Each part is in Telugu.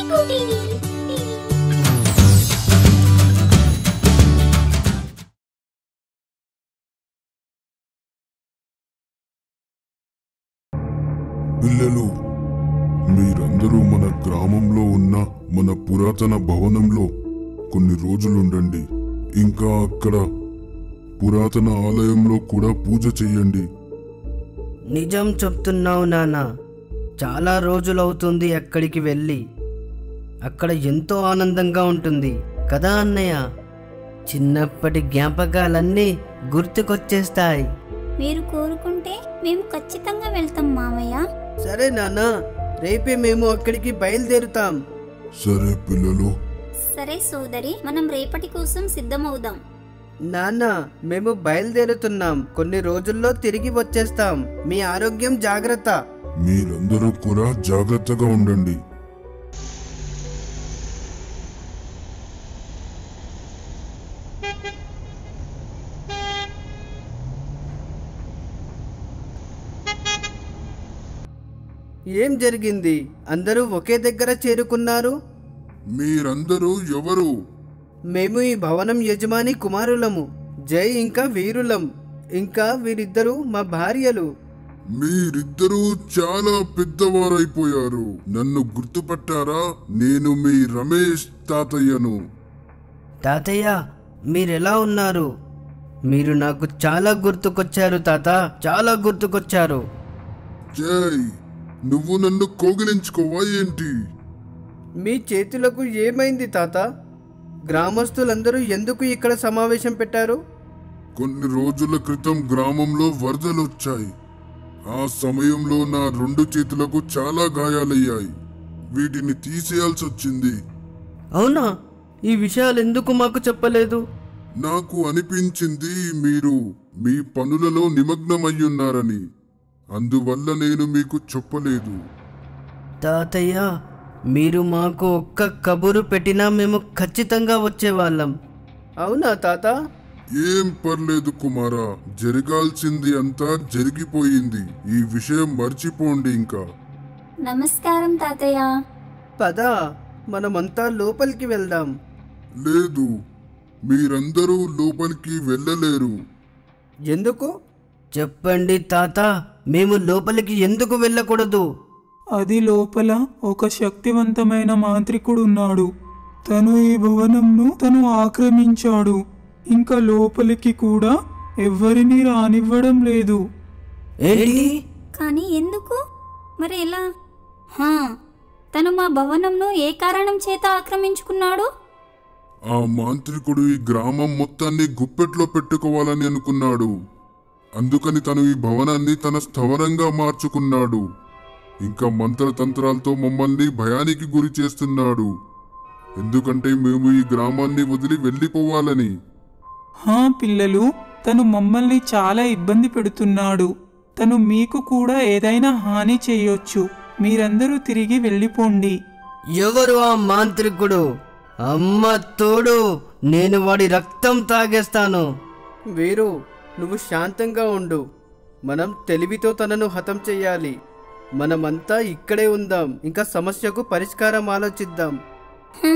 స్కూటీ పిల్లలు మీరందరూ మన గ్రామంలో ఉన్న మన పురాతన భవనంలో కొన్ని రోజులుండండి ఇంకా అక్కడ పురాతన ఆలయంలో కూడా పూజ చెయ్యండి నిజం చెప్తున్నావు నాన్న చాలా రోజులవుతుంది అక్కడికి వెళ్ళి అక్కడ ఎంతో ఆనందంగా ఉంటుంది కదా అన్నయ్య చిన్నప్పటి జ్ఞాపకాలన్నీ గుర్తుకొచ్చేస్తాయి మీరు కోరుకుంటే మేము ఖచ్చితంగా వెళ్తాం మామయ్య సరే నాన్న రేపే మేము అక్కడికి బయలుదేరుతాం సరే పిల్లలు సరే సోదరి మనం రేపటి కోసం సిద్ధమవుదాం నాన్న మేము బయలుదేరుతున్నాం కొన్ని రోజుల్లో తిరిగి వచ్చేస్తాం మీ ఆరోగ్యం జాగ్రత్త మీరందరూ కూడా జాగ్రత్తగా ఉండండి ఏం జరిగింది అందరూ ఒకే దగ్గర చేరుకున్నారు మీరందరూ ఎవరు మేము ఈ భవనం యజమాని కుమారులము జై ఇంకా వీరులం ఇంకా వీరిద్దరూ మా భార్యలు మీరిద్దరూ చాలా పెద్దవారైపోయారు నన్ను గుర్తుపట్టారా నేను మీ రమేష్ తాతయ్యను తాతయ్య మీరెలా ఉన్నారు మీరు నాకు చాలా గుర్తుకొచ్చారు తాత చాలా గుర్తుకొచ్చారు జై నువ్వు నన్ను కోగిలించుకోవా ఏంటి మీ చేతులకు ఏమైంది తాత గ్రామస్తులందరూ ఎందుకు ఇక్కడ సమావేశం పెట్టారు కొన్ని రోజుల క్రితం గ్రామంలో వరదలు వచ్చాయి ఆ సమయంలో నా రెండు చేతులకు చాలా గాయాలయ్యాయి వీటిని తీసేయాల్సి వచ్చింది అవునా ఈ విషయాలు ఎందుకు మాకు చెప్పలేదు నాకు అనిపించింది మీరు మీ పనులలో నిమగ్నమయ్యున్నారని అందువల్ల నేను మీకు చెప్పలేదు తాతయ్య మీరు మాకు ఒక్క కబురు పెట్టినా మేము ఖచ్చితంగా వచ్చేవాళ్ళం అవునా తాత ఏం పర్లేదు కుమారా జరగాల్సింది అంతా జరిగిపోయింది ఈ విషయం మర్చిపోండి ఇంకా నమస్కారం తాతయ్య పద మనమంతా లోపలికి వెళ్దాం లేదు మీరందరూ లోపలికి వెళ్ళలేరు ఎందుకు చెప్పండి తాత మేము లోపలికి ఎందుకు వెళ్ళకూడదు అది లోపల ఒక శక్తివంతమైన మాంత్రికుడు ఉన్నాడు తను ఈ భవనంను తను ఆక్రమించాడు ఇంకా లోపలికి కూడా ఎవ్వరినీ రానివ్వడం లేదు ఏంటి కానీ ఎందుకు మరి ఎలా హా తను మా భవనంను ఏ కారణం చేత ఆక్రమించుకున్నాడు ఆ మాంత్రికుడు ఈ గ్రామం మొత్తాన్ని గుప్పెట్లో పెట్టుకోవాలని అనుకున్నాడు అందుకని తను ఈ భవనాన్ని తన స్థవరంగా మార్చుకున్నాడు ఇంకా మంత్రతంత్రాలతో మమ్మల్ని భయానికి గురి చేస్తున్నాడు ఎందుకంటే మేము ఈ గ్రామాన్ని వదిలి వెళ్ళిపోవాలని హా పిల్లలు తను మమ్మల్ని చాలా ఇబ్బంది పెడుతున్నాడు తను మీకు కూడా ఏదైనా హాని చేయొచ్చు మీరందరూ తిరిగి వెళ్ళిపోండి ఎవరు ఆ మాంత్రికుడు అమ్మ తోడు నేను వాడి రక్తం తాగేస్తాను వీరు నువ్వు శాంతంగా ఉండు మనం తెలివితో తనను హతం చెయ్యాలి మనమంతా ఇక్కడే ఉందాం ఇంకా సమస్యకు పరిష్కారం ఆలోచిద్దాం హా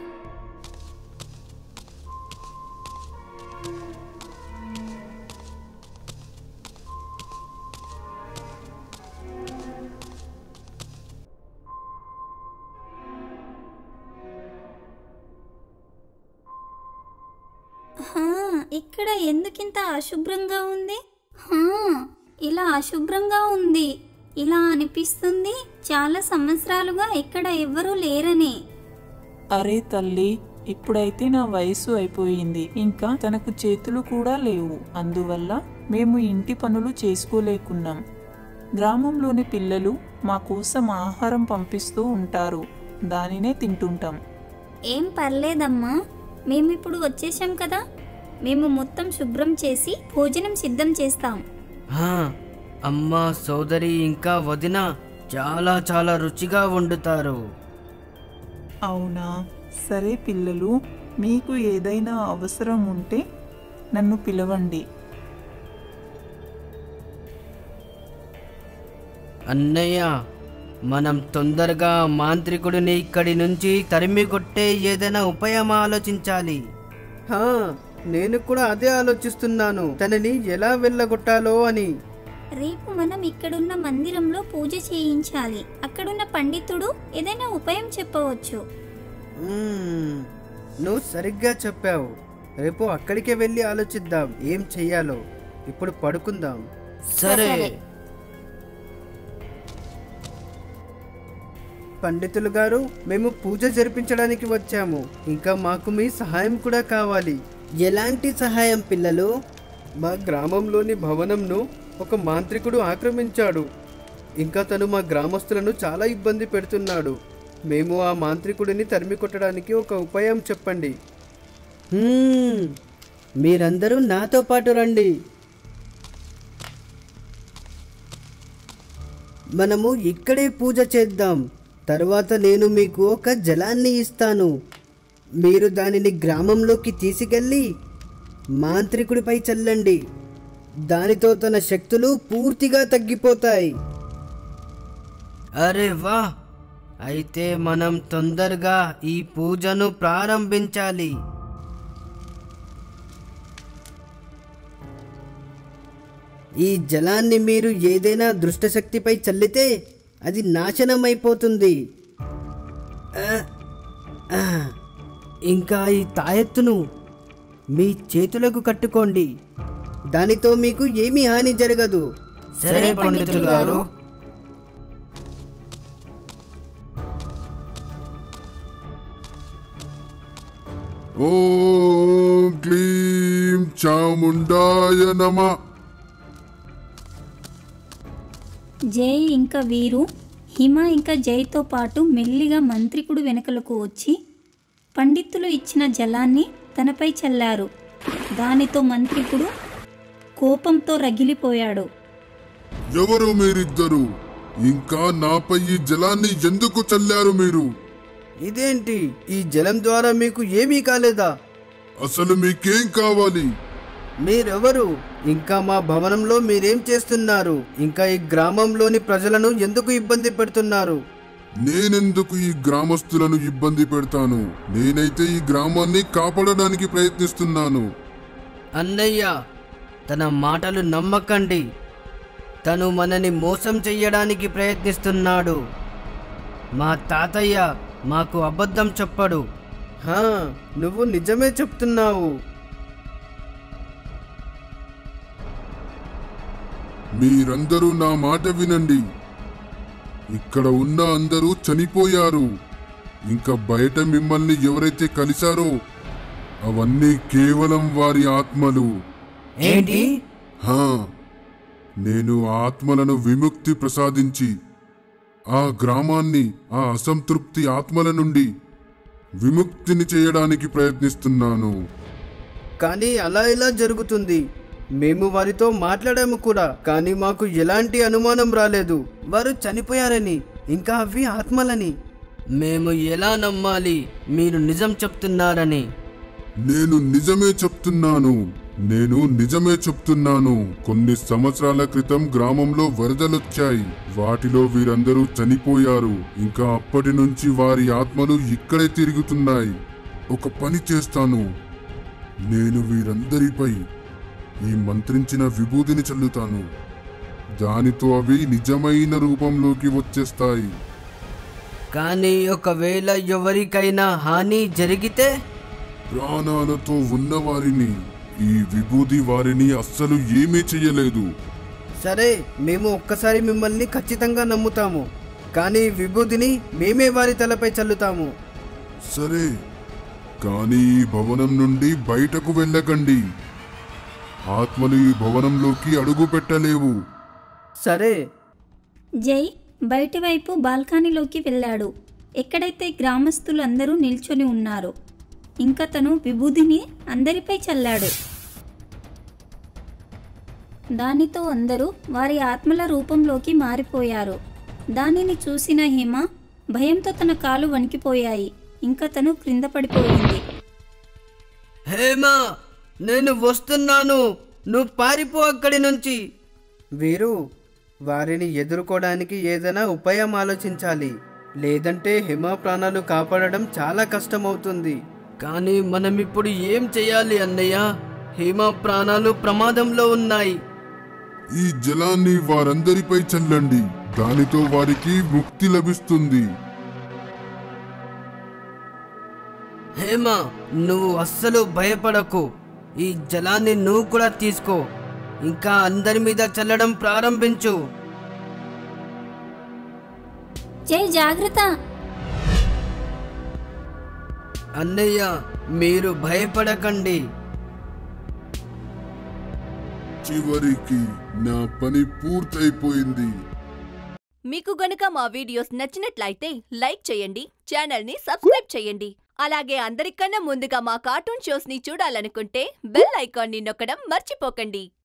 హా, ఇక్కడ ఎందుకింత అశుభ్రంగా ఉంది హా, ఇలా అశుభ్రంగా ఉంది ఇలా అనిపిస్తుంది చాలా సంవత్సరాలుగా ఇక్కడ ఎవ్వరూ లేరని అరే తల్లి ఇప్పుడైతే నా వయసు అయిపోయింది ఇంకా తనకు చేతులు కూడా లేవు అందువల్ల మేము ఇంటి పనులు చేసుకోలేకున్నాం గ్రామంలోని పిల్లలు మా కోసం ఆహారం పంపిస్తూ ఉంటారు దానినే తింటుంటాం ఏం పర్లేదమ్మా మేము ఇప్పుడు వచ్చేసాం కదా మేము మొత్తం శుభ్రం చేసి భోజనం సిద్ధం చేస్తాం హా, అమ్మ సోదరి ఇంకా వదిన చాలా చాలా రుచిగా వండుతారు అవునా సరే పిల్లలు మీకు ఏదైనా అవసరం ఉంటే నన్ను పిలవండి అన్నయ్య మనం తొందరగా ఆ మాంత్రికుడిని ఇక్కడి నుంచి తరిమి కొట్టే ఏదైనా ఉపాయం ఆలోచించాలి హా నేను కూడా అదే ఆలోచిస్తున్నాను తనని ఎలా వెళ్ళగొట్టాలో అని రేపు మనం ఇక్కడున్న మందిరంలో పూజ చేయించాలి అక్కడున్న పండితుడు ఏదైనా ఉపాయం చెప్పవచ్చు మ్మ్, నువ్వు సరిగ్గా చెప్పావు రేపు అక్కడికే వెళ్ళి ఆలోచిద్దాం ఏం చెయ్యాలో ఇప్పుడు పడుకుందాం సరే పండితులు గారు మేము పూజ జరిపించడానికి వచ్చాము ఇంకా మాకు మీ సహాయం కూడా కావాలి ఎలాంటి సహాయం పిల్లలు మా గ్రామంలోని భవనంను ఒక మాంత్రికుడు ఆక్రమించాడు ఇంకా తను మా గ్రామస్తులను చాలా ఇబ్బంది పెడుతున్నాడు మేము ఆ మాంత్రికుడిని తరిమి కొట్టడానికి ఒక ఉపాయం చెప్పండి హ్మ్, మీరందరూ నాతో పాటు రండి మనము ఇక్కడే పూజ చేద్దాం తర్వాత నేను మీకు ఒక జలాన్ని ఇస్తాను మీరు దానిని గ్రామంలోకి తీసుకెళ్ళి మాంత్రికుడిపై చల్లండి దానితో తన శక్తులు పూర్తిగా తగ్గిపోతాయి అరే వా అయితే మనం తొందరగా ఈ పూజను ప్రారంభించాలి ఈ జలాన్ని మీరు ఏదైనా దుష్టశక్తిపై చల్లితే అది నాశనం అయిపోతుంది ఆ, ఆ. ఇంకా ఈ తాయెత్తును మీ చేతులకు కట్టుకోండి దానితో మీకు ఏమీ హాని జరగదు సరే పండితులు గారు ఓం క్లీం చాముండాయ నమ జై ఇంకా వీరు హిమ ఇంకా జైతో పాటు మెల్లిగా మంత్రికుడు వెనుకలకు వచ్చి పండితులు ఇచ్చిన జలాన్ని తనపై చల్లారు దానితో మంత్రికుడు కోపంతో రగిలిపోయాడు ఎవరు మీరిద్దరు ఇంకా నాపై ఈ జలాన్ని ఎందుకు చల్లారు మీరు ఇదేంటి ఈ జలం ద్వారా మీకు ఏమీ కాలేదా అసలు మీకేం కావాలి మీరెవరు ఇంకా మా భవనంలో మీరేం చేస్తున్నారు ఇంకా ఈ గ్రామంలోని ప్రజలను ఎందుకు ఇబ్బంది పెడుతున్నారు నేనెందుకు ఈ గ్రామస్తులను ఇబ్బంది పెడతాను నేనైతే ఈ గ్రామాన్ని కాపాడడానికి ప్రయత్నిస్తున్నాను అన్నయ్య తన మాటలు నమ్మకండి తను మనని మోసం చెయ్యడానికి ప్రయత్నిస్తున్నాడు మా తాతయ్య మాకు అబద్ధం చెప్పడు హా నువ్వు నిజమే చెప్తున్నావు మీరందరూ నా మాట వినండి ఇక్కడ ఉన్న అందరూ చనిపోయారు ఇంకా బయట మిమ్మల్ని ఎవరైతే కలిశారో అవన్నీ కేవలం వారి ఆత్మలు ఏంటి హా నేను ఆ ఆత్మలను విముక్తి ప్రసాదించి ఆ గ్రామాన్ని ఆ అసంతృప్తి ఆత్మల నుండి విముక్తిని చేయడానికి ప్రయత్నిస్తున్నాను కానీ అలా ఎలా జరుగుతుంది మేము వారితో మాట్లాడాము కూడా కానీ మాకు ఎలాంటి అనుమానం రాలేదు వారు చనిపోయారని ఇంకా అవి ఆత్మలని మేము ఎలా నమ్మాలి మీరు నిజం చెప్తున్నారని నేను నిజమే చెప్తున్నాను నేను నిజమే చెప్తున్నాను కొన్ని సంవత్సరాల క్రితం గ్రామంలో వరదలొచ్చాయి వాటిలో వీరందరూ చనిపోయారు ఇంకా అప్పటి నుంచి వారి ఆత్మలు ఇక్కడే తిరుగుతున్నాయి ఒక పని చేస్తాను నేను వీరందరిపై ఈ మంత్రించిన విభూతిని చల్లుతాను దానితో అవి నిజమైన రూపంలోకి వచ్చేస్తాయి కానీ ఒకవేళ ఎవరికైనా హాని జరిగితే ప్రాణాలతో ఉన్నవారిని ఈ విభూది వారిని అస్సలు ఏమీ చెయ్యలేదు సరే మేము ఒక్కసారి మిమ్మల్ని ఖచ్చితంగా నమ్ముతాము కానీ ఈ విభూతిని మేమే వారి తలపై చల్లుతాము సరే కానీ ఈ భవనం నుండి బయటకు వెళ్ళకండి ఆత్మలు ఈ భవనంలోకి అడుగు పెట్టలేవు సరే జై బయటి వైపు బాల్కనీలోకి వెళ్ళాడు ఎక్కడైతే గ్రామస్తులు అందరూ నిల్చొని ఉన్నారు ఇంకా తను విభూదిని అందరిపై చల్లాడు దానితో అందరూ వారి ఆత్మల రూపంలోకి మారిపోయారు దానిని చూసిన హిమ భయంతో తన కాలు వణికిపోయాయి ఇంకా తను క్రింద పడిపోయింది హేమా నేను వస్తున్నాను నువ్వు పారిపో అక్కడి నుంచి వీరు వారిని ఎదుర్కోవడానికి ఏదైనా ఉపాయం ఆలోచించాలి లేదంటే హిమ ప్రాణాలు కాపాడడం చాలా కష్టమవుతుంది కానీ మనం ఇప్పుడు ఏం చేయాలి అన్నయ్య హేమ ప్రాణాలు ప్రమాదంలో ఉన్నాయి ఈ జలాన్ని వారందరిపై చల్లండి దానితో వారికి ముక్తి లభిస్తుంది హేమ నువ్వు అస్సలు భయపడకు ఈ జలాన్ని నువ్వు కూడా తీసుకో ఇంకా అందరి మీద చల్లడం ప్రారంభించు జై జాగ్రత్త అన్నయ్య మీరు భయపడకండి చివరికి నా పని పూర్తయిపోయింది మీకు గనుక మా వీడియోస్ నచ్చినట్లయితే లైక్ చేయండి ఛానల్ని సబ్స్క్రైబ్ చేయండి అలాగే అందరికన్నా ముందుగా మా కార్టూన్ షోస్ ని చూడాలనుకుంటే బెల్ ఐకాన్ని నొక్కడం మర్చిపోకండి